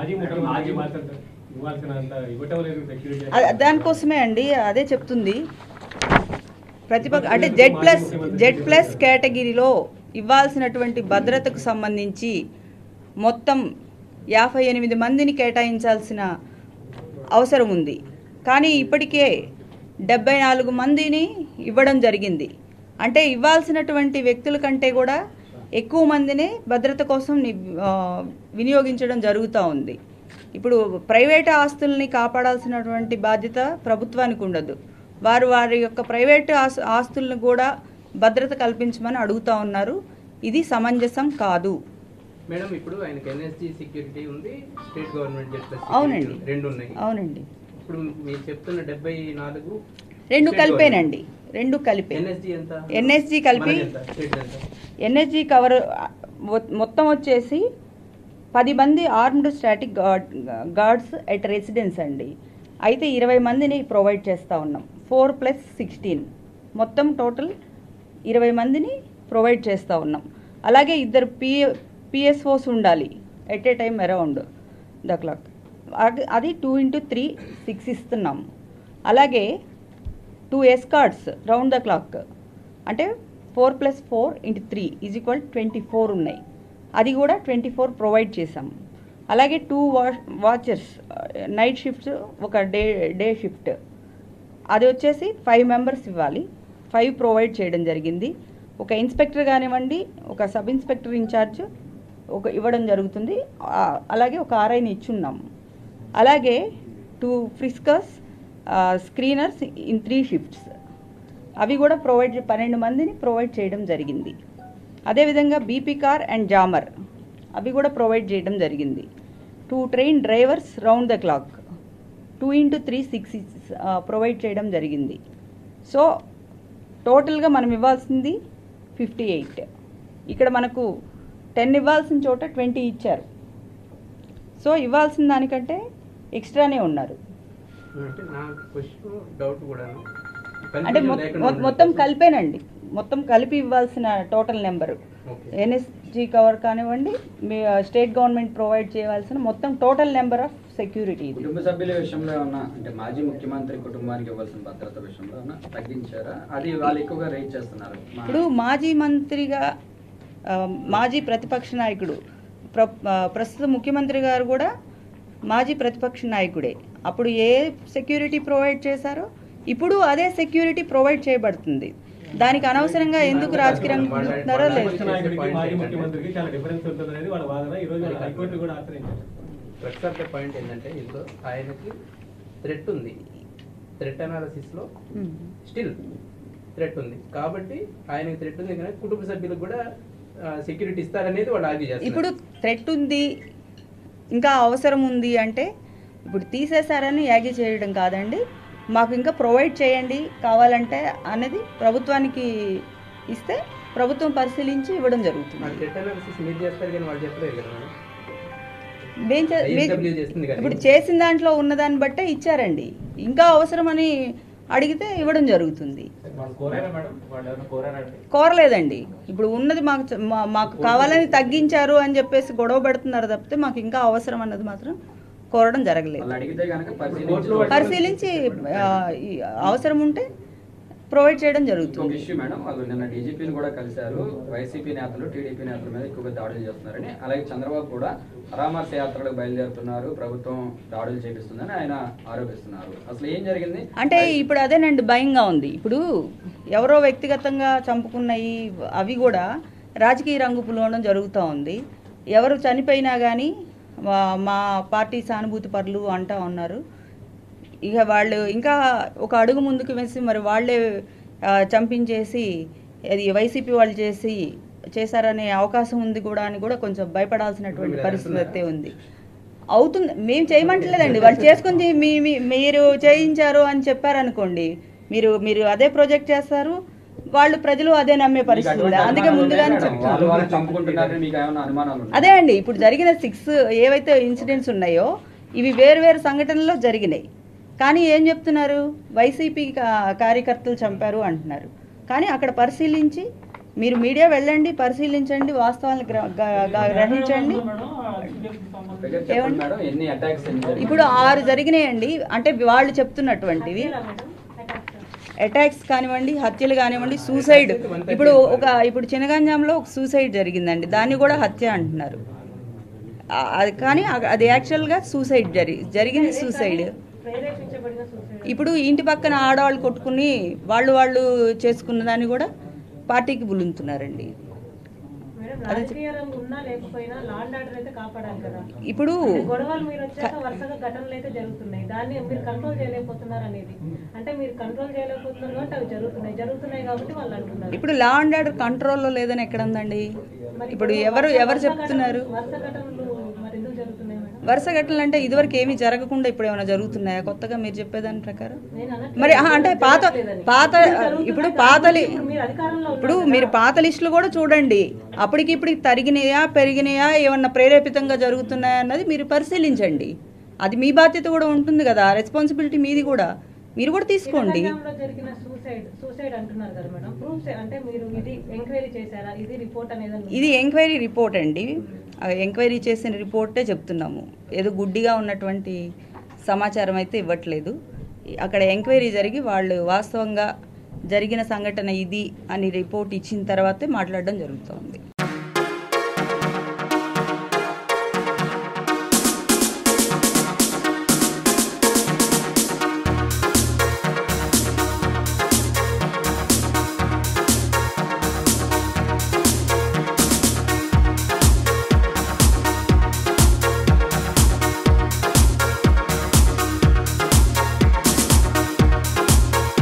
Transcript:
మాజీ ముఖ్యమంత్రి ఇవ్వాల్సిన ఇవ్వాల్సినంత ఇవ్వటం లేదు సెక్యూరిటీ అ- దానికోసమే అండి అదే చెప్తుంది ప్రతిపక్ష అంటే జెడ్ ప్లస్ జెడ్ ప్లస్ కేటగిరీలో ఇవ్వాల్సినటువంటి భద్రతకు సంబంధించి మొత్తం యాభై ఎనిమిది మందిని కేటాయించాల్సిన అవసరం ఉంది కానీ ఇప్పటికే డెబ్బై నాలుగు మందిని ఇవ్వడం జరిగింది అంటే ఇవ్వాల్సినటువంటి వ్యక్తుల కంటే కూడా ఎక్కువ మందిని భద్రత కోసం ని- ఆ, వినియోగించడం జరుగుతూ ఉంది ఇప్పుడు ప్రైవేట్ ఆస్తుల్ని కాపాడాల్సినటువంటి బాధ్యత ప్రభుత్వానికి ఉండదు వారు వారి యొక్క ప్రైవేట్ ఆస్ ఆస్తులను కూడా భద్రత కల్పించమని అడుగుతా ఉన్నారు ఇది సమంజసం కాదు మేడం ఇప్పుడు ఆయనకి ఎన్ఎస్జీ సెక్యూరిటీ ఉంది స్టేట్ గవర్నమెంట్ జెడ్ ప్లస్ అవునండి. security రెండు ఉన్నాయి అవునండి ఇప్పుడు మీరు చెప్తున్న డెబ్బై నాలుగు రెండు state కలిపేనండి రెండు కలిపే ఎన్ఎస్జీ ఎంత NSG కలిపి- మనది ఎంత? స్టేట్ ఎంత ఎన్ఎస్జీ కవర్ మొ- మొత్తం వచ్చేసి పది మంది armed static guard guards at residence అండి అయితే ఇరవై మందిని ప్రొవైడ్ చేస్తూ ఉన్నాం ఫోర్ ప్లస్ సిక్స్టీన్ మొత్తం టోటల్ ఇరవై మందిని ప్రొవైడ్ చేస్తూ ఉన్నాం అలాగే ఇద్దరు పి పిఎస్ఓస్ ఉండాలి at a time around the clock అది టూ ఇంటూ త్రీ సిక్స్ ఇస్తున్నాం అలాగే two escorts round the clock అంటే four plus four into three is equal twenty four ఉన్నాయి అది కూడా ట్వంటీ ఫోర్ ప్రొవైడ్ చేసాం అలాగే two wash watchers night shifts ఒక డే డే షిఫ్ట్ అది వచ్చేసి ఫైవ్ మెంబర్స్ ఇవ్వాలి ఫైవ్ ప్రొవైడ్ చేయడం జరిగింది ఒక ఇన్స్పెక్టర్ కానివ్వండి ఒక సబ్ ఇన్స్పెక్టర్ ఇన్ఛార్జ్ ఒక ఇవ్వడం జరుగుతుంది ఆ, అలాగే ఒక ఆర్ఐని ఇచ్చున్నాం అలాగే two friskers screeners in three shifts అవి కూడా ప్రొవైడ్ పన్నెండు మందిని ప్రొవైడ్ చేయడం జరిగింది అదేవిధంగా బీపీ కార్ అండ్ జామర్ అవి కూడా ప్రొవైడ్ చేయడం జరిగింది two trained drivers round the clock two into three six provide చేయడం జరిగింది సో టోటల్గా మనం ఇవ్వాల్సింది ఫిఫ్టీ ఎయిట్ ఇక్కడ మనకు టెన్ ఇవ్వాల్సిన చోట ట్వంటీ ఇచ్చారు సో ఇవ్వాల్సిన దానికంటే ఎక్స్ట్రానే ఉన్నారు అంటే నా క్వశ్చన్ డౌట్ కూడా అంటే మొ- మొ- మొత్తం కలిపేనండి మొత్తం కలిపి ఇవ్వాల్సిన total number okay NSG cover కానివ్వండి మీ స్టేట్ గవర్నమెంట్ ప్రొవైడ్ చేయవలసిన మొత్తం టోటల్ నెంబర్ ఆఫ్ సెక్యూరిటీ ఇది కుటుంబ సభ్యుల విషయంలో ఏమన్నా అంటే మాజీ ముఖ్యమంత్రి కుటుంబానికి ఇవ్వాల్సిన భద్రత విషయంలో ఏమన్నా తగ్గించారా అది వాళ్ళు ఎక్కువగా రేట్ చేస్తున్నారు మా- ఇప్పుడు మాజీ మంత్రిగా ఆ, మాజీ ప్రతిపక్ష నాయకుడు ప్ర ఆ, ప్రస్తుత ముఖ్యమంత్రి గారు కూడా మాజీ ప్రతిపక్ష నాయకుడే అప్పుడు ఏ సెక్యూరిటీ ప్రొవైడ్ చేశారో ఇప్పుడు అదే సెక్యూరిటీ ప్రొవైడ్ చేయబడుతుంది దానికి అనవసరంగా ఎందుకు రాజకీయ రంగం పుడుతున్నారో లేదు విపక్ష నాయకుడికి మాజీ ముఖ్యమంత్రికి చాలా డిఫరెన్స్ ఉంటుంది అనేది వాళ్ళ వాదన ఈ రోజు హైకోర్టు కూడా ఆశ్రయించారు ప్రస్తుత పాయింట్ ఏంటంటే ఇందులో ఆయనకి థ్రెట్ ఉంది థ్రెట్ అనాలిసిస్ లో ఉమ్. స్టిల్ థ్రెట్ ఉంది కాబట్టి ఆయనకి థ్రెట్ ఉంది కానీ కుటుంబ సభ్యులకు కూడా సెక్యూరిటీ ఇస్తారనేది వాళ్ళు ఆర్గ్యూ చేస్తారు ఇప్పుడు థ్రెట్ ఉంది ఇంకా అవసరం ఉంది అంటే ఇప్పుడు తీసేశారని యాగి చేయడం కాదండి మాకు ఇంకా ప్రొవైడ్ చేయండి కావాలంటే అనేది ప్రభుత్వానికి ఇస్తే ప్రభుత్వం పరిశీలించి ఇవ్వడం జరుగుతుంది థ్రెట్ అనాలిసిస్ మీరు చేస్తారు కానీ వాళ్ళు చెప్పలేరు కదా మేడం మేం చే- మే- ISW చేస్తుంది కదా. ఇప్పుడు చేసిన దాంట్లో ఉన్నదాన్ని బట్టే ఇచ్చారండి ఇంకా అవసరమని అడిగితే ఇవ్వడం జరుగుతుంది వాళ్ళు కోరారా మేడం వాళ్ళు ఏమైనా కోరారా అంటే కోరలేదండి ఇప్పుడు ఉన్నది మాకు చ- మా- మాకు కావాలని తగ్గించారు అని చెప్పేసి గొడవ పెడుతున్నారు తప్పితే మాకు ఇంకా అవసరం అన్నది మాత్రం కోరడం జరగలేదు వాళ్ళు అడిగితే కనుక కోర్టులో పరిశీలించి పరిశీలించి ఆ, ఈ అవసరం ఉంటే ప్రొవైడ్ చేయడం ఇంకొక జరుగుతుంది ఇష్యూ మేడం వాళ్ళు నిన్న డీజీపీని కూడా కలిశారు వైసీపీ నేతలు టీడీపీ నేతల మీద ఎక్కువగా దాడులు చేస్తున్నారని అలాగే చంద్రబాబు కూడా పరామర్శ యాత్రలకు బయలుదేరుతున్నారు ప్రభుత్వం దాడులు చేపిస్తుందని ఆయన ఆరోపిస్తున్నారు అసలు ఏం జరిగింది అంటే ఇప్పుడు అదేనండి భయంగా ఉంది ఇప్పుడు ఎవరో వ్యక్తిగతంగా చంపుకున్నవి అవి కూడా రాజకీయ రంగు పులవడం జరుగుతూ ఉంది ఎవరు చనిపోయినా కానీ మా పార్టీ సానుభూతి పరులు అంటా ఉన్నారు ఇక వాళ్ళు ఇంకా ఒక అడుగు ముందుకు వేసి మరి వాళ్ళే ఆ, చంపించేసి అది వైసీపీ వాళ్ళు చేసి చేశారనే అవకాశం ఉంది కూడా అని కూడా కొంచెం భయపడాల్సినటువంటి మీరు పరిస్థితి అయితే అంటున్నారా? ఉంది అవుతుంది మేము చేయమంటలేదండి వాళ్ళు చేసుకుని మీ మీ- మీరు చేయించారు అని చెప్పారనుకోండి మీరు మీరు అదే ప్రాజెక్ట్ చేస్తారు వాళ్ళు ప్రజలు అదే నమ్మే మీకు పరిస్థితి ఉంది అటువంటి అందుకే అనుమానాలు ముందుగానే ఉన్నాయా మేడం? వాళ్ళు చెప్తున్నాను వాళ్ళు చంపుకుంటున్నారని మీకు ఏమైనా అనుమానాలు ఉన్నాయా? అదే అండి ఇప్పుడు జరిగిన సిక్స్ ఏవైతే ఇన్సిడెంట్స్ ఉన్నాయో ఇవి వేరు వేరు సంఘటనలో జరిగినాయి కానీ ఏం చెప్తున్నారు వైసీపీ కా- కార్యకర్తలు చంపారు అంటున్నారు కానీ అక్కడ పరిశీలించి మీరు మీడియా వెళ్ళండి పరిశీలించండి వాస్తవాలను గ్ర- గ- గ- గ్రహించండి ఫిగర్ చెప్పండి మేడం ఎన్ని అటాక్స్ ఇప్పుడు ఆరు జరిగినాయండి అంటే వాళ్ళు చెప్తున్నటువంటివి అటాక్స్ కానివ్వండి హత్యలు కానివ్వండి సూసైడ్ ఇప్పుడు ఒక ఇప్పుడు చినగంజాంలో ఒక సూసైడ్ జరిగిందండి దాన్ని కూడా హత్య అంటున్నారు ఆ- అది కానీ అ- అది యాక్చువల్గా సూసైడ్ జరి జరిగింది సూసైడ్ ప్రేరేపించబడిన సూసైడ్ ఇప్పుడు ఇంటి పక్కన ఆడవాళ్ళు కొట్టుకుని వాళ్ళు వాళ్ళు చేసుకున్న దాన్ని కూడా పార్టీకి బులుంతున్నారండి మేడం రాజకీయ రంగు ఉన్నా లేకపోయినా లాండ్ ఆర్డర్ అయితే కాపాడాలి కదా ఇప్పుడు అంటే గొడవలు మీరు వచ్చాక వరుసగా ఘటనలు అయితే జరుగుతున్నాయి దాన్ని మీరు కంట్రోల్ చేయలేకపోతున్నారు అనేది అంటే మీరు కంట్రోల్ చేయలేకపోతున్నారు కాబట్టి అవి జరుగుతున్నాయి జరుగుతున్నాయి కాబట్టి వాళ్ళు అంటున్నారు ఇప్పుడు లా అండ్ ఆర్డర్ కంట్రోల్లో లేదని ఎక్కడ ఉందండి మరి ఇప్పుడు ఎవరు ఎవరు చెప్తున్నారు వరుస ఘటనలు మరి ఎందుకు జరుగుతున్నాయి మేడం వరుస ఘటనలు అంటే ఇదివరకు ఏమీ జరగకుండా ఇప్పుడు ఏమైనా జరుగుతున్నాయా కొత్తగా మీరు చెప్పేదాని ప్రకారం నేను అనట్లేదు, మరి ఆహా, అంటే పాత జరగట్లేదని. పాత జరుగుతున్నాయి ఇప్పుడు కాబట్టి పాత లి- ఇప్పుడు మీరు అధికారంలో ఇప్పుడు ఉన్నారు మీరు కదా. పాత లిస్టులు కూడా చూడండి అప్పటికి ఇప్పుడు తరిగినాయా పెరిగినాయా ఏమన్నా ప్రేరేపితంగా జరుగుతున్నాయా అన్నది మీరు పరిశీలించండి అది మీ బాధ్యత కూడా ఉంటుంది కదా రెస్పాన్సిబిలిటీ మీది కూడా మీరు కూడా తీసుకోండి తెలంగాణలో జరిగిన సూసైడ్ సూసైడ్ అంటున్నారు కదా మేడం ప్రూఫ్స్ అంటే మీరు ఇది ఎంక్వైరీ చేశారా ఇది రిపోర్ట్ అనేది ఉందా? ఇది ఎంక్వైరీ రిపోర్ట్ అండి ఆ ఎంక్వైరీ చేసిన రిపోర్టే చెప్తున్నాము ఏదో గుడ్డిగా ఉన్నటువంటి సమాచారం అయితే ఇవ్వట్లేదు అక్కడ ఎంక్వైరీ జరిగి వాళ్ళు వాస్తవంగా జరిగిన సంఘటన ఇది అని రిపోర్ట్ ఇచ్చిన తర్వాతే మాట్లాడడం జరుగుతుంది